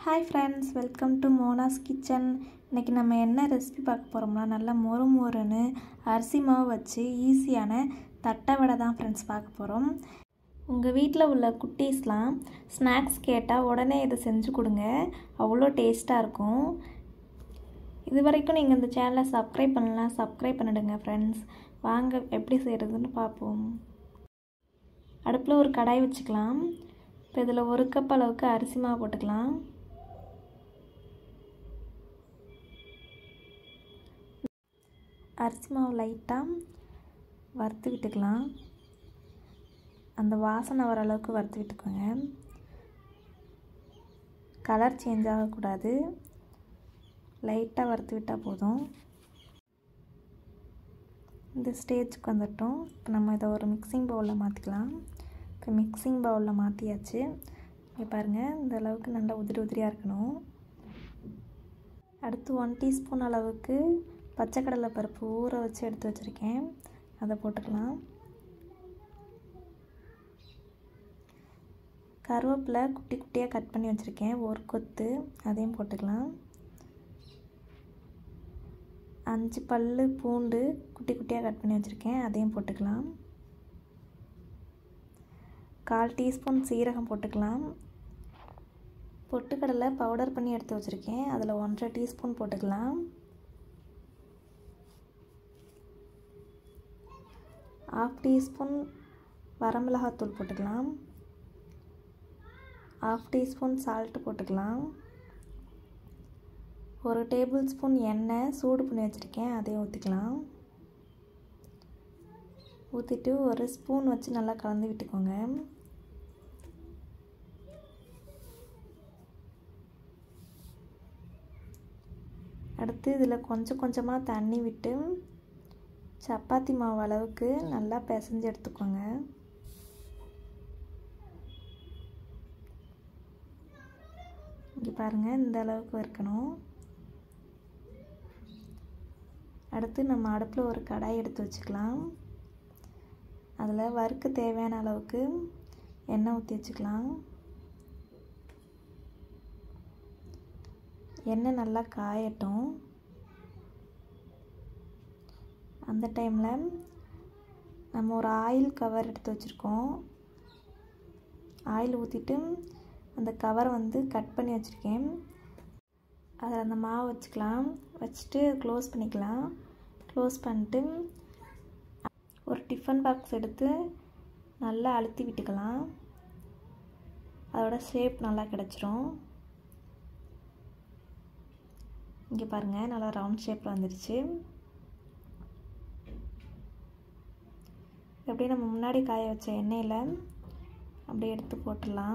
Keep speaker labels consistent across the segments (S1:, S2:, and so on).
S1: hi friends welcome to Mona's kitchen இன்றைக்கி நம்ம என்ன ரெசிபி பார்க்க போகிறோம்னா நல்லா மொறு மொறுன்னு அரிசி மாவு வச்சு ஈஸியான தட்டை வடை தான் ஃப்ரெண்ட்ஸ் பார்க்க போகிறோம் உங்கள் வீட்டில் உள்ள குட்டீஸ்லாம் ஸ்நாக்ஸ் கேட்டால் உடனே இதை செஞ்சு கொடுங்க அவ்வளோ டேஸ்ட்டாக இருக்கும் இது வரைக்கும் நீங்கள் இந்த சேனலை சப்ஸ்கிரைப் பண்ணலாம் சப்ஸ்கிரைப் பண்ணிடுங்க ஃப்ரெண்ட்ஸ் வாங்க எப்படி செய்கிறதுன்னு பார்ப்போம் அடுப்பில் ஒரு கடாய் வச்சுக்கலாம் இப்போ இதில் ஒரு கப் அளவுக்கு அரிசி மாவு போட்டுக்கலாம் அரிசி மாவு லைட்டாக வறுத்து விட்டுக்கலாம் அந்த வாசனை வர அளவுக்கு வறுத்து விட்டுக்கோங்க கலர் சேஞ்ச் ஆகக்கூடாது லைட்டாக வறுத்து விட்டால் போதும் இந்த ஸ்டேஜுக்கு வந்துட்டோம் இப்போ நம்ம இதை ஒரு மிக்சிங் பவுலில் மாற்றிக்கலாம் இப்போ மிக்சிங் பவுலில் மாற்றியாச்சு இங்கே பாருங்கள் இந்த அளவுக்கு நல்லா உதிரி உதிரியாக இருக்கணும் அடுத்து ஒன் டீஸ்பூன் அளவுக்கு பச்சைக்கடலை பருப்பு ஊற வச்சு எடுத்து வச்சுருக்கேன் அதை போட்டுக்கலாம் கருவேப்பிலை குட்டி குட்டியாக கட் பண்ணி வச்சுருக்கேன் ஒரு கொத்து அதையும் போட்டுக்கலாம் அஞ்சு பல் பூண்டு குட்டி குட்டியாக கட் பண்ணி வச்சுருக்கேன் அதையும் போட்டுக்கலாம் கால் டீஸ்பூன் சீரகம் போட்டுக்கலாம் பொட்டுக்கடலை பவுடர் பண்ணி எடுத்து வச்சுருக்கேன் அதில் ஒன்றரை டீஸ்பூன் போட்டுக்கலாம் ஆஃப் டீஸ்பூன் வரமிளகாத்தூள் போட்டுக்கலாம் ஆஃப் டீஸ்பூன் சால்ட்டு போட்டுக்கலாம் ஒரு டேபிள் ஸ்பூன் எண்ணெய் சூடு பண்ணி வச்சுருக்கேன் அதையும் ஊற்றிக்கலாம் ஊற்றிட்டு ஒரு ஸ்பூன் வச்சு நல்லா கலந்து விட்டுக்கோங்க அடுத்து இதில் கொஞ்சம் கொஞ்சமாக தண்ணி விட்டு சப்பாத்தி மாவு அளவுக்கு நல்லா பிசைஞ்சு எடுத்துக்கோங்க இங்கே பாருங்கள் இந்த அளவுக்கு இருக்கணும் அடுத்து நம்ம அடுப்பில் ஒரு கடாய் எடுத்து வச்சுக்கலாம் அதில் வறுக்க தேவையான அளவுக்கு எண்ணெய் ஊற்றி வச்சுக்கலாம் எண்ணெய் நல்லா காயட்டும் அந்த டைமில் நம்ம ஒரு ஆயில் கவர் எடுத்து வச்சுருக்கோம் ஆயில் ஊற்றிட்டு அந்த கவரை வந்து கட் பண்ணி வச்சுருக்கேன் அதில் அந்த மாவு வச்சுக்கலாம் வச்சுட்டு க்ளோஸ் பண்ணிக்கலாம் க்ளோஸ் பண்ணிட்டு ஒரு டிஃபன் பாக்ஸ் எடுத்து நல்லா அழுத்தி விட்டுக்கலாம் அதோட ஷேப் நல்லா கிடச்சிரும் இங்கே பாருங்கள் நல்லா ரவுண்ட் ஷேப்பில் வந்துடுச்சு அப்படியே நம்ம முன்னாடி காய வச்ச எண்ணெயில் அப்படியே எடுத்து போட்டுடலாம்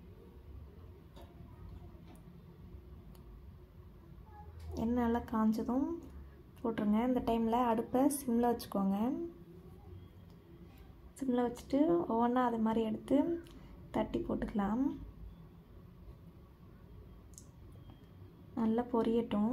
S1: எண்ணெய் நல்லா காஞ்சதும் போட்டுருங்க இந்த டைமில் அடுப்பை சிம்மில் வச்சுக்கோங்க சிம்மில் வச்சுட்டு ஒவ்வொன்றா அது மாதிரி எடுத்து தட்டி போட்டுக்கலாம் நல்லா பொரியட்டும்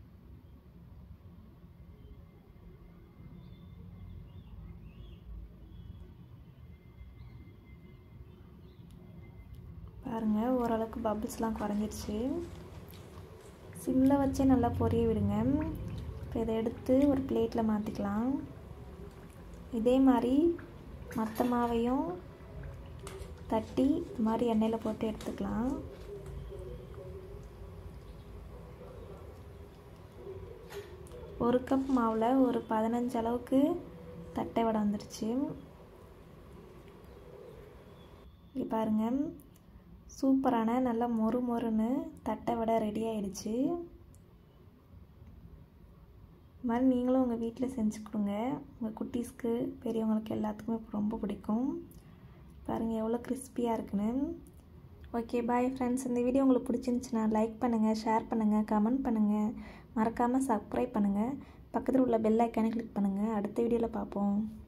S1: பாருங்கள் ஓரளவுக்கு பபிள்ஸ்லாம் குறைஞ்சிருச்சு சிம்மில் வச்சே நல்லா பொரிய விடுங்க இப்போ இதை எடுத்து ஒரு பிளேட்டில் மாற்றிக்கலாம் இதே மாதிரி மற்ற மாவையும் தட்டி இது மாதிரி எண்ணெயில் போட்டு எடுத்துக்கலாம் ஒரு கப் மாவில் ஒரு பதினஞ்சு அளவுக்கு தட்டை வடை வந்துருச்சு இங்கே பாருங்கள் சூப்பரான நல்லா மொறு மொறுன்னு தட்டை வடை ரெடி ஆயிடுச்சு இது மாதிரி நீங்களும் உங்கள் வீட்டில் செஞ்சு கொடுங்க உங்கள் குட்டீஸ்க்கு பெரியவங்களுக்கு எல்லாத்துக்குமே ரொம்ப பிடிக்கும் பாருங்கள் எவ்வளோ கிறிஸ்பியாக இருக்குன்னு ஓகே பாய் ஃப்ரெண்ட்ஸ் இந்த வீடியோ உங்களுக்கு பிடிச்சிருந்துச்சுன்னா லைக் பண்ணுங்கள் ஷேர் பண்ணுங்கள் கமெண்ட் பண்ணுங்கள் மறக்காமல் சப்ஸ்கிரைப் பண்ணுங்கள் பக்கத்தில் உள்ள பெல் ஐக்கானே கிளிக் பண்ணுங்கள் அடுத்த வீடியோவில் பார்ப்போம்